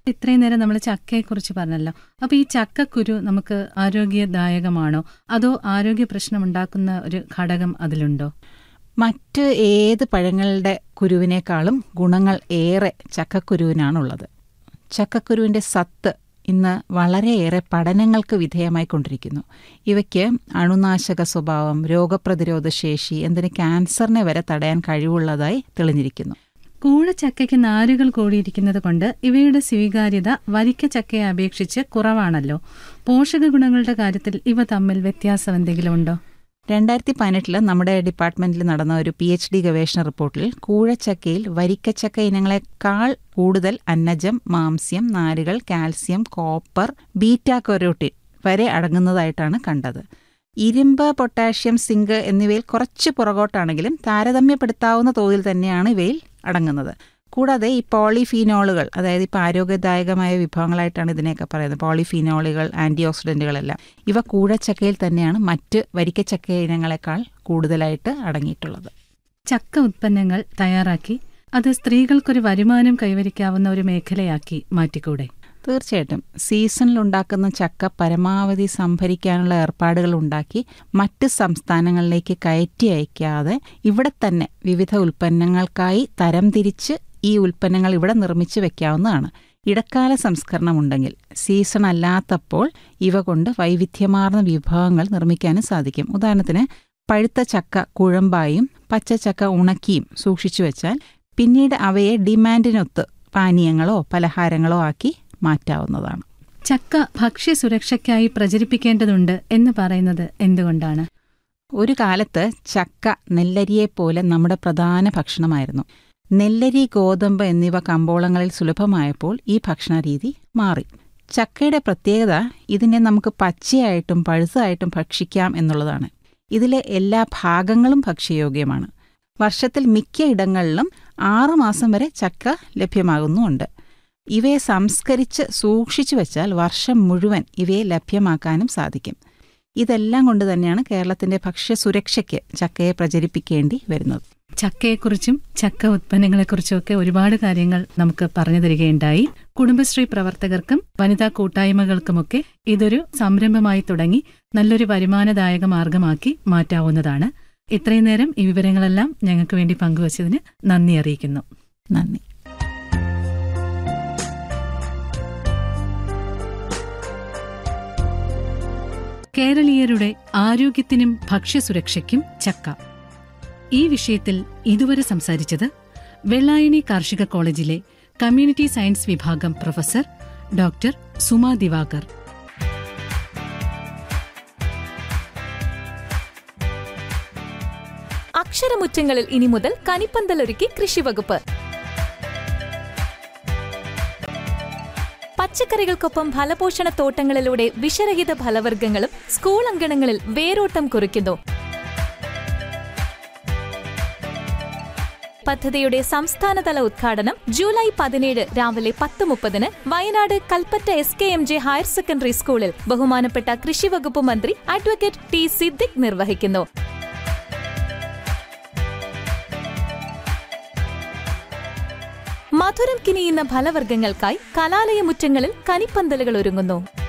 ഇത്രയും നേരം നമ്മൾ ചക്കയെക്കുറിച്ച് പറഞ്ഞല്ലോ അപ്പോൾ ഈ ചക്കക്കുരു നമുക്ക് ആരോഗ്യദായകമാണോ അതോ ആരോഗ്യ പ്രശ്നം ഉണ്ടാക്കുന്ന ഒരു ഘടകം അതിലുണ്ടോ മറ്റ് ഏത് പഴങ്ങളുടെ കുരുവിനേക്കാളും ഗുണങ്ങൾ ഏറെ ചക്കക്കുരുവിനാണുള്ളത് ചക്കക്കുരുവിൻ്റെ സത്ത് ഇന്ന് വളരെയേറെ പഠനങ്ങൾക്ക് വിധേയമായിക്കൊണ്ടിരിക്കുന്നു ഇവയ്ക്ക് അണുനാശക സ്വഭാവം രോഗപ്രതിരോധ ശേഷി എന്തിന് ക്യാൻസറിനെ വരെ തടയാൻ കഴിവുള്ളതായി തെളിഞ്ഞിരിക്കുന്നു കൂഴച്ചക്കയ്ക്ക് നാരുകൾ കൂടിയിരിക്കുന്നത് കൊണ്ട് ഇവയുടെ സ്വീകാര്യത വരിക്ക ചക്കയെ അപേക്ഷിച്ച് കുറവാണല്ലോ പോഷക ഗുണങ്ങളുടെ കാര്യത്തിൽ ഇവ തമ്മിൽ വ്യത്യാസം എന്തെങ്കിലും ഉണ്ടോ രണ്ടായിരത്തി പതിനെട്ടില് നമ്മുടെ ഡിപ്പാർട്ട്മെന്റിൽ നടന്ന ഒരു പി എച്ച് ഡി ഗവേഷണ റിപ്പോർട്ടിൽ കൂഴച്ചക്കയിൽ വരിക്കച്ചക്ക ഇനങ്ങളെക്കാൾ കൂടുതൽ അന്നജം മാംസ്യം നാരുകൾ കാൽസ്യം കോപ്പർ ബീറ്റാ കൊരോട്ടിൻ വരെ അടങ്ങുന്നതായിട്ടാണ് കണ്ടത് ഇരുമ്പ് പൊട്ടാഷ്യം സിങ്ക് എന്നിവയിൽ കുറച്ച് പുറകോട്ടാണെങ്കിലും താരതമ്യപ്പെടുത്താവുന്ന തോതിൽ തന്നെയാണ് ഇവയിൽ അടങ്ങുന്നത് കൂടാതെ ഈ പോളിഫീനോളുകൾ അതായത് ഇപ്പോൾ ആരോഗ്യദായകമായ വിഭവങ്ങളായിട്ടാണ് ഇതിനെയൊക്കെ പറയുന്നത് പോളിഫീനോളുകൾ ആൻറ്റി ഓക്സിഡൻറ്റുകളെല്ലാം ഇവ കൂഴച്ചക്കയിൽ തന്നെയാണ് മറ്റ് വരിക്കച്ചക്ക ഇനങ്ങളെക്കാൾ കൂടുതലായിട്ട് അടങ്ങിയിട്ടുള്ളത് ചക്ക ഉത്പന്നങ്ങൾ തയ്യാറാക്കി അത് സ്ത്രീകൾക്കൊരു വരുമാനം കൈവരിക്കാവുന്ന ഒരു മേഖലയാക്കി മാറ്റിക്കൂടെ തീർച്ചയായിട്ടും സീസണിൽ ഉണ്ടാക്കുന്ന ചക്ക പരമാവധി സംഭരിക്കാനുള്ള ഏർപ്പാടുകൾ ഉണ്ടാക്കി മറ്റ് സംസ്ഥാനങ്ങളിലേക്ക് കയറ്റി അയക്കാതെ ഇവിടെ തന്നെ വിവിധ ഉൽപ്പന്നങ്ങൾക്കായി തരംതിരിച്ച് ഈ ഉൽപ്പന്നങ്ങൾ ഇവിടെ നിർമ്മിച്ച് വെക്കാവുന്നതാണ് ഇടക്കാല സംസ്കരണമുണ്ടെങ്കിൽ സീസൺ അല്ലാത്തപ്പോൾ ഇവ കൊണ്ട് വൈവിധ്യമാർന്ന വിഭവങ്ങൾ നിർമ്മിക്കാനും സാധിക്കും ഉദാഹരണത്തിന് പഴുത്ത ചക്ക കുഴമ്പായും പച്ചച്ചക്ക ഉണക്കിയും സൂക്ഷിച്ചു വെച്ചാൽ പിന്നീട് അവയെ ഡിമാൻഡിനൊത്ത് പാനീയങ്ങളോ പലഹാരങ്ങളോ ആക്കി മാറ്റാവുന്നതാണ് ചക്ക ഭക്ഷ്യസുരക്ഷയ്ക്കായി പ്രചരിപ്പിക്കേണ്ടതുണ്ട് എന്ന് പറയുന്നത് എന്തുകൊണ്ടാണ് ഒരു കാലത്ത് ചക്ക നെല്ലരിയെപ്പോലെ നമ്മുടെ പ്രധാന ഭക്ഷണമായിരുന്നു നെല്ലരി ഗോതമ്പ് എന്നിവ കമ്പോളങ്ങളിൽ സുലഭമായപ്പോൾ ഈ ഭക്ഷണരീതി മാറി ചക്കയുടെ പ്രത്യേകത ഇതിനെ നമുക്ക് പച്ചയായിട്ടും പഴുത്തതായിട്ടും ഭക്ഷിക്കാം എന്നുള്ളതാണ് ഇതിലെ എല്ലാ ഭാഗങ്ങളും ഭക്ഷ്യയോഗ്യമാണ് വർഷത്തിൽ മിക്ക ഇടങ്ങളിലും ആറുമാസം വരെ ചക്ക ലഭ്യമാകുന്നുമുണ്ട് ഇവയെ സംസ്കരിച്ച് സൂക്ഷിച്ചു വെച്ചാൽ വർഷം മുഴുവൻ ഇവയെ ലഭ്യമാക്കാനും സാധിക്കും ഇതെല്ലാം കൊണ്ട് തന്നെയാണ് കേരളത്തിന്റെ ഭക്ഷ്യസുരക്ഷയ്ക്ക് ചക്കയെ പ്രചരിപ്പിക്കേണ്ടി വരുന്നത് ചക്കയെക്കുറിച്ചും ചക്ക ഉത്പന്നങ്ങളെക്കുറിച്ചും ഒക്കെ ഒരുപാട് കാര്യങ്ങൾ നമുക്ക് പറഞ്ഞു തരികയുണ്ടായി കുടുംബശ്രീ പ്രവർത്തകർക്കും വനിതാ കൂട്ടായ്മകൾക്കുമൊക്കെ ഇതൊരു സംരംഭമായി തുടങ്ങി നല്ലൊരു വരുമാനദായക മാർഗമാക്കി മാറ്റാവുന്നതാണ് ഇത്രയും നേരം ഈ വിവരങ്ങളെല്ലാം ഞങ്ങൾക്ക് വേണ്ടി പങ്കുവച്ചതിന് നന്ദി അറിയിക്കുന്നു നന്ദി കേരളീയരുടെ ആരോഗ്യത്തിനും ഭക്ഷ്യസുരക്ഷയ്ക്കും ചക്ക ഈ വിഷയത്തിൽ ഇതുവരെ സംസാരിച്ചത് വെള്ളായണി കാർഷിക കോളേജിലെ കമ്മ്യൂണിറ്റി സയൻസ് വിഭാഗം പ്രൊഫസർ ഡോക്ടർ സുമാ ദിവാകർ അക്ഷരമുറ്റങ്ങളിൽ ഇനി മുതൽ കനിപ്പന്തലൊരുക്കി കൃഷിവകുപ്പ് പച്ചക്കറികൾക്കൊപ്പം ഫലപോഷണ തോട്ടങ്ങളിലൂടെ വിഷരഹിത ഫലവർഗ്ഗങ്ങളും സ്കൂൾ അങ്കണങ്ങളിൽ വേരോട്ടം കുറിക്കുന്നു പദ്ധതിയുടെ സംസ്ഥാനതല ഉദ്ഘാടനം ജൂലൈ പതിനേഴ് രാവിലെ പത്ത് മുപ്പതിന് Wayanad Kalpetta S K M J higher secondary സ്കൂളിൽ ബഹുമാനപ്പെട്ട കൃഷിവകുപ്പ് മന്ത്രി അഡ്വക്കേറ്റ് ടി സിദ്ദിഖ് നിർവഹിക്കുന്നു മധുരം കിനിയുന്ന ഫലവർഗ്ഗങ്ങൾക്കായി കലാലയമുറ്റങ്ങളിൽ കനിപ്പന്തലുകൾ ഒരുങ്ങുന്നു